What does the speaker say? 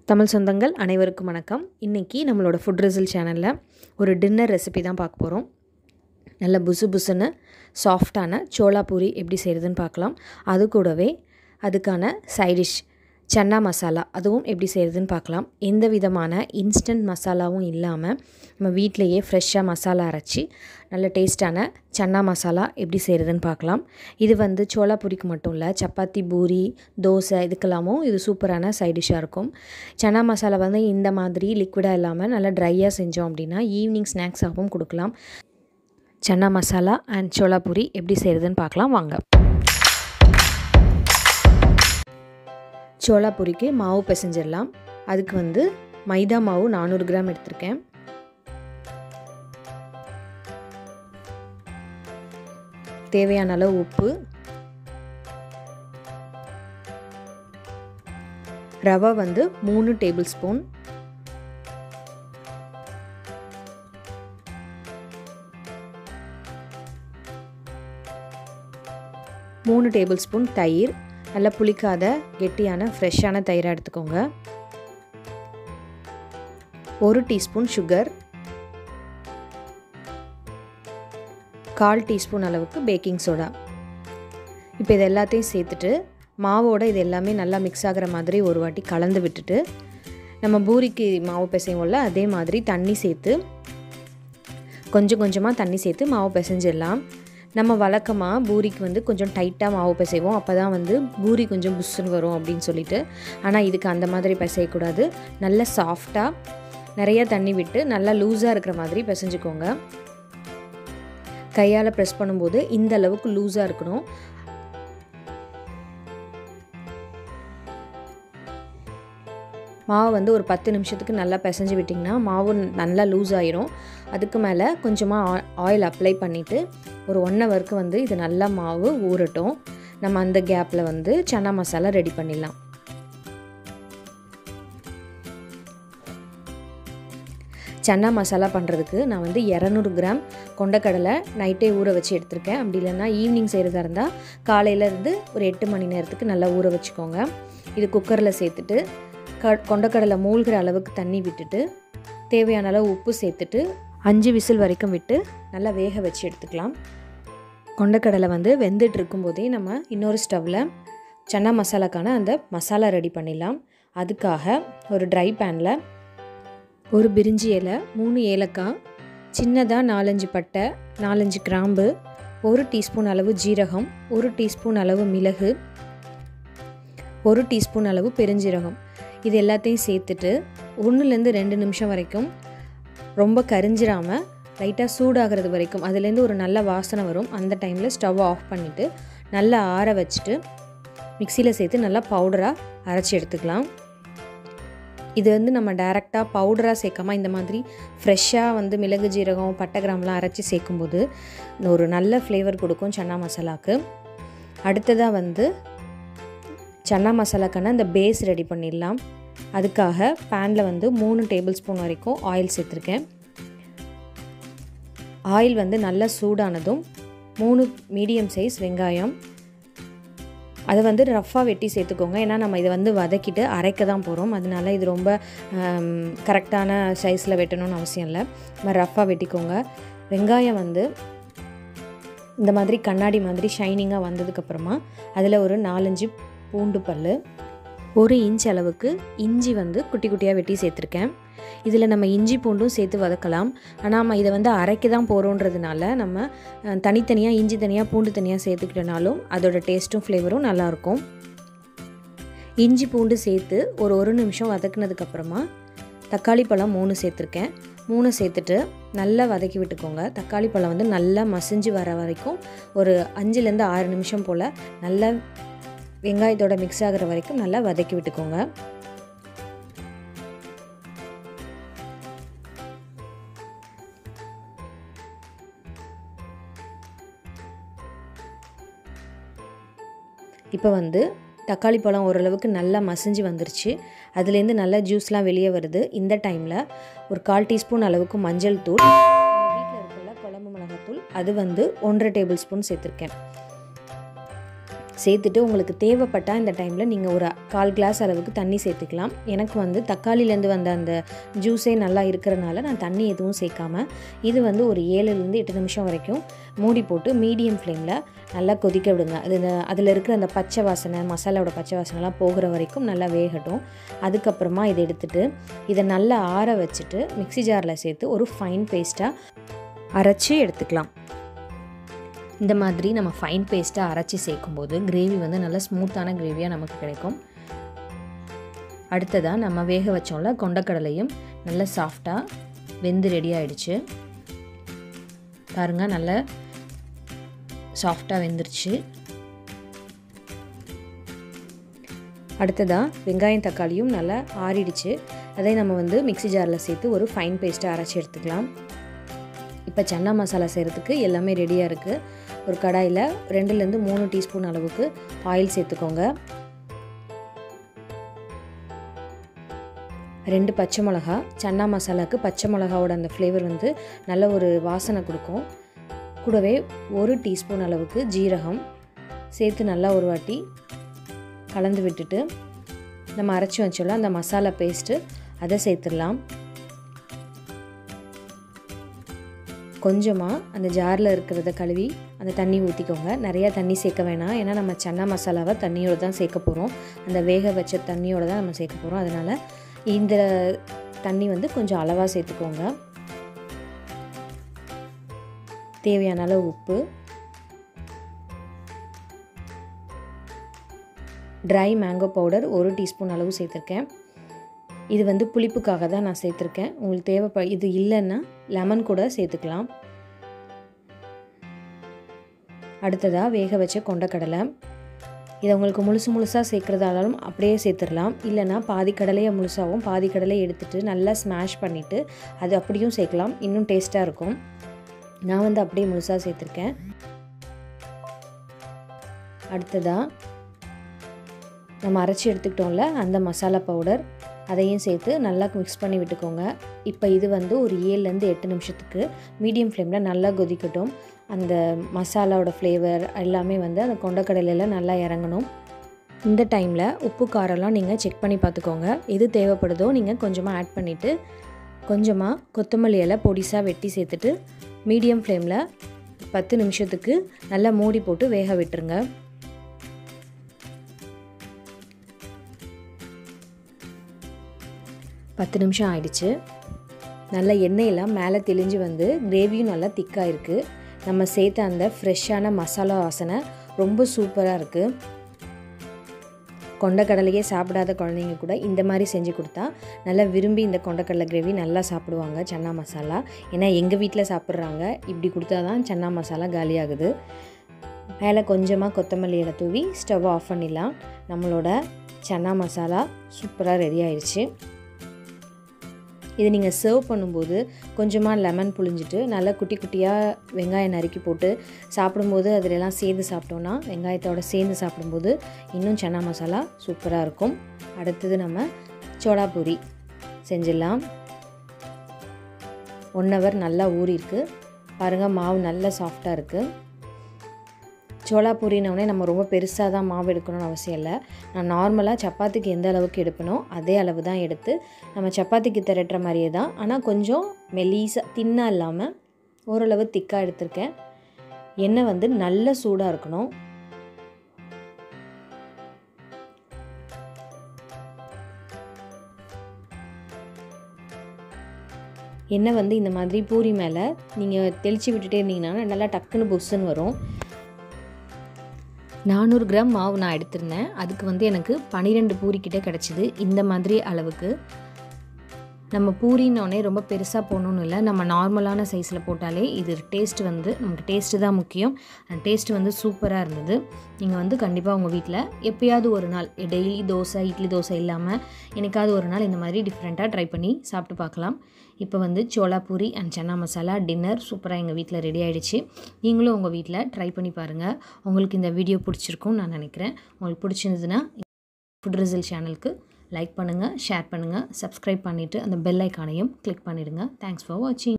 தமிழ் சொந்தங்கள் அனைவருக்கும் வணக்கம் இன்றைக்கி நம்மளோட ஃபுட் ரிசல்ட் சேனலில் ஒரு டின்னர் ரெசிபி தான் பார்க்க போகிறோம் நல்ல புசு புசுன்னு சாஃப்டான சோளா பூரி எப்படி செய்கிறதுன்னு பார்க்கலாம் அது கூடவே அதுக்கான சைடிஷ் சன்னா மசாலா அதுவும் எப்படி செய்கிறதுன்னு பார்க்கலாம் எந்த விதமான இன்ஸ்டன்ட் மசாலாவும் இல்லாமல் நம்ம வீட்டிலையே ஃப்ரெஷ்ஷாக மசாலா அரைச்சி நல்ல டேஸ்ட்டான சன்னா மசாலா எப்படி செய்கிறதுன்னு பார்க்கலாம் இது வந்து சோளா பூரிக்கு மட்டும் இல்லை சப்பாத்தி பூரி தோசை இதுக்கெல்லாமும் இது சூப்பரான சைடிஷ்ஷாக இருக்கும் சன்னா மசாலா வந்து இந்த மாதிரி லிக்விடாக இல்லாமல் நல்லா ட்ரையாக செஞ்சோம் அப்படின்னா ஈவினிங் ஸ்நாக்ஸாகவும் கொடுக்கலாம் சன்னா மசாலா அண்ட் சோளா பூரி எப்படி செய்கிறதுன்னு பார்க்கலாம் வாங்க சோளா பூரிக்கு மாவு பிசைஞ்சிடலாம் அதுக்கு வந்து மைதா மாவு நானூறு கிராம் எடுத்திருக்கேன் தேவையான அளவு உப்பு ரவை வந்து மூணு டேபிள் ஸ்பூன் மூணு டேபிள் ஸ்பூன் தயிர் நல்லா புளிக்காத கெட்டியான ஃப்ரெஷ்ஷான தயிராக எடுத்துக்கோங்க ஒரு டீஸ்பூன் சுகர் கால் டீஸ்பூன் அளவுக்கு பேக்கிங் சோடா இப்போ இது எல்லாத்தையும் சேர்த்துட்டு மாவோட இது எல்லாமே நல்லா மிக்ஸ் ஆகிற மாதிரி ஒரு வாட்டி கலந்து விட்டுட்டு நம்ம பூரிக்கு மாவு பிசைவோம்ல அதே மாதிரி தண்ணி சேர்த்து கொஞ்சம் கொஞ்சமாக தண்ணி சேர்த்து மாவு பிசைஞ்சிடலாம் நம்ம வழக்கமாக பூரிக்கு வந்து கொஞ்சம் டைட்டாக மாவு பிசைவோம் அப்போ தான் வந்து பூரி கொஞ்சம் புஷ்ஷுன்னு வரும் அப்படின்னு சொல்லிட்டு ஆனால் இதுக்கு அந்த மாதிரி பிசையக்கூடாது நல்ல சாஃப்டாக நிறைய தண்ணி விட்டு நல்லா லூஸாக இருக்கிற மாதிரி பிசைஞ்சுக்கோங்க கையால் ப்ரெஸ் பண்ணும்போது இந்த அளவுக்கு லூஸாக இருக்கணும் மாவு வந்து ஒரு பத்து நிமிஷத்துக்கு நல்லா பிசைஞ்சு விட்டிங்கன்னா மாவு நல்லா லூஸ் ஆயிரும் அதுக்கு மேலே கொஞ்சமாக ஆயில் அப்ளை பண்ணிவிட்டு ஒரு ஒன் ஹவருக்கு வந்து இது நல்லா மாவு ஊறட்டும் நம்ம அந்த கேப்பில் வந்து சன்னா மசாலா ரெடி பண்ணிடலாம் சன்னா மசாலா பண்ணுறதுக்கு நான் வந்து இரநூறு கிராம் கொண்டக்கடலை நைட்டே ஊற வச்சு எடுத்திருக்கேன் அப்படி இல்லைன்னா ஈவினிங் செய்கிறதா இருந்தால் காலையிலேருந்து ஒரு எட்டு மணி நேரத்துக்கு நல்லா ஊற வச்சுக்கோங்க இது குக்கரில் சேர்த்துட்டு க கொண்டக்கடலை மூழ்கிற அளவுக்கு தண்ணி விட்டுட்டு தேவையான அளவு உப்பு சேர்த்துட்டு அஞ்சு விசில் வரைக்கும் விட்டு நல்லா வேக வச்சு எடுத்துக்கலாம் கொண்டக்கடலை வந்து வெந்துட்டு இருக்கும்போதே நம்ம இன்னொரு ஸ்டவ்வில் சன்னா மசாலாக்கான அந்த மசாலா ரெடி பண்ணிடலாம் அதுக்காக ஒரு ட்ரை பேனில் ஒரு பிரிஞ்சி இலை மூணு ஏலக்காய் சின்னதாக நாலஞ்சு பட்டை நாலஞ்சு கிராம்பு ஒரு டீஸ்பூன் அளவு ஜீரகம் ஒரு டீஸ்பூன் அளவு மிளகு ஒரு டீஸ்பூன் அளவு பெருஞ்சீரகம் இது எல்லாத்தையும் சேர்த்துட்டு ஒன்றுலேருந்து ரெண்டு நிமிஷம் வரைக்கும் ரொம்ப கரிஞ்சிராமல் லைட்டாக சூடாகிறது வரைக்கும் அதுலேருந்து ஒரு நல்ல வாசனை வரும் அந்த டைமில் ஸ்டவ் ஆஃப் பண்ணிவிட்டு நல்லா ஆற வச்சுட்டு மிக்சியில் சேர்த்து நல்லா பவுடராக அரைச்சி எடுத்துக்கலாம் இது வந்து நம்ம டைரெக்டாக பவுடராக சேர்க்காம இந்த மாதிரி ஃப்ரெஷ்ஷாக வந்து மிளகு ஜீரகம் பட்டை கிராம்லாம் அரைச்சி சேர்க்கும்போது ஒரு நல்ல ஃப்ளேவர் கொடுக்கும் சன்னா மசாலாவுக்கு அடுத்ததாக வந்து சன்னா மசாலாக்கான அந்த பேஸ் ரெடி பண்ணிடலாம் அதுக்காக பேனில் வந்து மூணு டேபிள் ஸ்பூன் வரைக்கும் ஆயில் சேர்த்துருக்கேன் ஆயில் வந்து நல்லா சூடானதும் மூணு மீடியம் சைஸ் வெங்காயம் அதை வந்து ரஃப்பாக வெட்டி சேர்த்துக்கோங்க ஏன்னா நம்ம இதை வந்து வதக்கிட்டு அரைக்க தான் போகிறோம் அதனால இது ரொம்ப கரெக்டான சைஸில் வெட்டணும்னு அவசியம் இல்லை நம்ம ரஃப்பாக வெட்டிக்கோங்க வெங்காயம் வந்து இந்த மாதிரி கண்ணாடி மாதிரி ஷைனிங்காக வந்ததுக்கப்புறமா அதில் ஒரு நாலஞ்சு பூண்டு பல் ஒரு இன்ச் அளவுக்கு இஞ்சி வந்து குட்டி குட்டியாக வெட்டி சேர்த்துருக்கேன் இதில் நம்ம இஞ்சி பூண்டும் சேர்த்து வதக்கலாம் ஆனால் நம்ம இதை வந்து அரைக்க தான் போகிறோன்றதுனால நம்ம தனித்தனியாக இஞ்சி தனியாக பூண்டு தனியாக சேர்த்துக்கிட்டனாலும் அதோட டேஸ்ட்டும் ஃப்ளேவரும் நல்லாயிருக்கும் இஞ்சி பூண்டு சேர்த்து ஒரு ஒரு நிமிஷம் வதக்குனதுக்கப்புறமா தக்காளி பழம் மூணு சேர்த்துருக்கேன் மூணு சேர்த்துட்டு நல்லா வதக்கி விட்டுக்கோங்க தக்காளி பழம் வந்து நல்லா மசிஞ்சு வர வரைக்கும் ஒரு அஞ்சுலேருந்து ஆறு நிமிஷம் போல் நல்லா வெங்காயத்தோட மிக்ஸ் ஆகிற வரைக்கும் நல்லா வதக்கி விட்டுக்கோங்க இப்போ வந்து தக்காளி பழம் ஓரளவுக்கு நல்லா மசிஞ்சு வந்துருச்சு அதுலேருந்து நல்லா ஜூஸ்லாம் வெளியே வருது இந்த டைமில் ஒரு கால் டீஸ்பூன் அளவுக்கு மஞ்சள் தூள் வீட்டில் இருக்குள்ள குழம்பு மிளகாத்தூள் அது வந்து ஒன்றரை டேபிள் ஸ்பூன் சேர்த்துருக்கேன் சேர்த்துட்டு உங்களுக்கு தேவைப்பட்டால் இந்த டைமில் நீங்கள் ஒரு கால் கிளாஸ் அளவுக்கு தண்ணி சேர்த்துக்கலாம் எனக்கு வந்து தக்காளிலேருந்து வந்த அந்த ஜூஸே நல்லா இருக்கிறனால நான் தண்ணி எதுவும் சேர்க்காம இது வந்து ஒரு ஏழுலேருந்து எட்டு நிமிஷம் வரைக்கும் மூடி போட்டு மீடியம் ஃப்ளேமில் நல்லா கொதிக்க விடுங்க அது அதில் இருக்கிற அந்த பச்சை வாசனை மசாலாவோட பச்சை வாசனைலாம் போகிற வரைக்கும் நல்லா வேகட்டும் அதுக்கப்புறமா இதை எடுத்துட்டு இதை நல்லா ஆற வச்சுட்டு மிக்ஸி ஜாரில் சேர்த்து ஒரு ஃபைன் பேஸ்ட்டாக அரைச்சி எடுத்துக்கலாம் இந்த மாதிரி நம்ம ஃபைன் பேஸ்ட்டாக அரைச்சி சேர்க்கும்போது கிரேவி வந்து நல்லா ஸ்மூத்தான கிரேவியாக நமக்கு கிடைக்கும் அடுத்ததாக நம்ம வேக வச்சோம்ல கொண்டக்கடலையும் நல்லா சாஃப்டாக வெந்து ரெடி ஆயிடுச்சு பாருங்கள் நல்லா சாஃப்டாக வெந்துருச்சு அடுத்ததாக வெங்காயம் தக்காளியும் நல்லா ஆறிடுச்சு அதை நம்ம வந்து மிக்ஸி ஜாரில் சேர்த்து ஒரு ஃபைன் பேஸ்ட்டாக அரைச்சி எடுத்துக்கலாம் இப்போ சன்னா மசாலா செய்கிறதுக்கு எல்லாமே ரெடியாக இருக்குது ஒரு கடாயில் ரெண்டுலேருந்து மூணு டீஸ்பூன் அளவுக்கு ஆயில் சேர்த்துக்கோங்க ரெண்டு பச்சை மிளகா சன்னா மசாலாவுக்கு பச்சை மிளகாவோட அந்த ஃப்ளேவர் வந்து நல்ல ஒரு வாசனை கொடுக்கும் கூடவே ஒரு டீஸ்பூன் அளவுக்கு ஜீரகம் சேர்த்து நல்லா ஒரு வாட்டி கலந்து விட்டுட்டு நம்ம அரைச்சி வச்சோம்ல அந்த மசாலா பேஸ்ட்டு அதை சேர்த்துடலாம் கொஞ்சமாக அந்த ஜாரில் இருக்கிறத கழுவி அந்த தண்ணி ஊற்றிக்கோங்க நிறையா தண்ணி சேர்க்க வேணாம் ஏன்னா நம்ம சன்னா மசாலாவை தண்ணியோடு தான் சேர்க்க போகிறோம் அந்த வேக வச்ச தண்ணியோடு தான் நம்ம சேர்க்க போகிறோம் அதனால் இந்த தண்ணி வந்து கொஞ்சம் அளவாக சேர்த்துக்கோங்க தேவையான அளவு உப்பு ட்ரை மேங்கோ பவுடர் ஒரு டீஸ்பூன் அளவு சேர்த்துருக்கேன் இது வந்து புளிப்புக்காக தான் நான் சேர்த்துருக்கேன் உங்களுக்கு தேவைப்ப இது இல்லைன்னா லெமன் கூட சேர்த்துக்கலாம் அடுத்ததாக வேக வச்ச கொண்டக்கடலை இதை உங்களுக்கு முழுசு முழுசாக சேர்க்குறதாலும் அப்படியே சேர்த்துடலாம் இல்லைனா பாதி கடலையை முழுசாகவும் பாதி கடலையை எடுத்துகிட்டு நல்லா ஸ்மாஷ் பண்ணிவிட்டு அது அப்படியும் சேர்க்கலாம் இன்னும் டேஸ்ட்டாக இருக்கும் நான் வந்து அப்படியே முழுசாக சேர்த்துருக்கேன் அடுத்ததாக நம்ம அரைச்சி எடுத்துக்கிட்டோம்ல அந்த மசாலா பவுடர் அதையும் சேர்த்து நல்லா மிக்ஸ் பண்ணி விட்டுக்கோங்க இப்போ இது வந்து ஒரு ஏழுலேருந்து எட்டு நிமிஷத்துக்கு மீடியம் ஃப்ளேமில் நல்லா கொதிக்கட்டும் அந்த மசாலாவோட ஃப்ளேவர் எல்லாமே வந்து அந்த கொண்டக்கடலையில் நல்லா இறங்கணும் இந்த டைமில் உப்பு காரம்லாம் நீங்கள் செக் பண்ணி பார்த்துக்கோங்க எது தேவைப்படுதோ நீங்கள் கொஞ்சமாக ஆட் பண்ணிவிட்டு கொஞ்சமாக கொத்தமல்லி இலை பொடிசாக வெட்டி சேர்த்துட்டு மீடியம் ஃப்ளேமில் பத்து நிமிஷத்துக்கு நல்லா மூடி போட்டு வேக விட்டுருங்க பத்து நிமிஷம் ஆயிடுச்சு நல்லா எண்ணெயெல்லாம் மேலே தெளிஞ்சு வந்து கிரேவியும் நல்லா திக்காக இருக்குது நம்ம சேர்த்த அந்த ஃப்ரெஷ்ஷான மசாலா வாசனை ரொம்ப சூப்பராக இருக்குது கொண்டக்கடலையே சாப்பிடாத குழந்தைங்க கூட இந்த மாதிரி செஞ்சு கொடுத்தா நல்லா விரும்பி இந்த கொண்டக்கடலை கிரேவி நல்லா சாப்பிடுவாங்க சன்னா மசாலா ஏன்னா எங்கள் வீட்டில் சாப்பிட்றாங்க இப்படி கொடுத்தா தான் சன்னா மசாலா காலியாகுது மேலே கொஞ்சமாக கொத்தமல்லி இலை தூவி ஸ்டவ் ஆஃப் பண்ணிடலாம் நம்மளோட சன்னா மசாலா சூப்பராக ரெடி ஆயிடுச்சு இது நீங்கள் சர்வ் பண்ணும்போது கொஞ்சமாக லெமன் புழிஞ்சிட்டு நல்லா குட்டி குட்டியாக வெங்காயம் நறுக்கி போட்டு சாப்பிடும்போது அதிலெல்லாம் சேர்ந்து சாப்பிட்டோன்னா வெங்காயத்தோட சேர்ந்து சாப்பிடும்போது இன்னும் சன்னா மசாலா சூப்பராக இருக்கும் அடுத்தது நம்ம சோளா பூரி செஞ்சிடலாம் ஒன் ஹவர் நல்லா ஊறிருக்கு பாருங்கள் மாவு நல்லா சாஃப்டாக இருக்குது சோளா பூரினவுடனே நம்ம ரொம்ப பெருசாக தான் மாவு எடுக்கணும்னு அவசியம் இல்லை நான் நார்மலாக சப்பாத்திக்கு எந்த அளவுக்கு எடுப்பனோ அதே அளவு தான் எடுத்து நம்ம சப்பாத்திக்கு திரட்டுற மாதிரியே தான் ஆனால் கொஞ்சம் மெலீஸாக தின்னாக இல்லாமல் ஓரளவு திக்காக எடுத்திருக்கேன் எண்ணெய் வந்து நல்ல சூடாக இருக்கணும் எண்ணெய் வந்து இந்த மாதிரி பூரி மேலே நீங்கள் தெளித்து விட்டுட்டே இருந்தீங்கன்னா நல்லா டக்குன்னு புஷ்ஷுன்னு வரும் நானூறு கிராம் மாவு நான் எடுத்திருந்தேன் அதுக்கு வந்து எனக்கு பன்னிரெண்டு பூரி கிட்டே கிடச்சிது இந்த மாதிரி அளவுக்கு நம்ம பூரின்னொடனே ரொம்ப பெருசாக போடணும்னு இல்லை நம்ம நார்மலான சைஸில் போட்டாலே இது டேஸ்ட் வந்து நமக்கு டேஸ்ட்டு தான் முக்கியம் அந்த டேஸ்ட்டு வந்து சூப்பராக இருந்தது நீங்கள் வந்து கண்டிப்பாக உங்கள் வீட்டில் எப்பயாவது ஒரு நாள் டெய்லி தோசை இட்லி தோசை இல்லாமல் எனக்காவது ஒரு நாள் இந்த மாதிரி டிஃப்ரெண்ட்டாக ட்ரை பண்ணி சாப்பிட்டு பார்க்கலாம் இப்போ வந்து சோளா பூரி அண்ட் சன்னா மசாலா டின்னர் சூப்பராக எங்கள் வீட்டில் ரெடி ஆகிடுச்சு நீங்களும் உங்கள் வீட்டில் ட்ரை பண்ணி பாருங்கள் உங்களுக்கு இந்த வீடியோ பிடிச்சிருக்கும்னு நான் நினைக்கிறேன் உங்களுக்கு பிடிச்சிருந்ததுன்னா ஃபுட் ரிசல்ட் சேனலுக்கு லைக் பண்ணுங்கள் ஷேர் பண்ணுங்கள் சப்ஸ்கிரைப் பண்ணிவிட்டு அந்த பெல் ஐக்கானையும் கிளிக் பண்ணிவிடுங்க தேங்க்ஸ் ஃபார் வாட்சிங்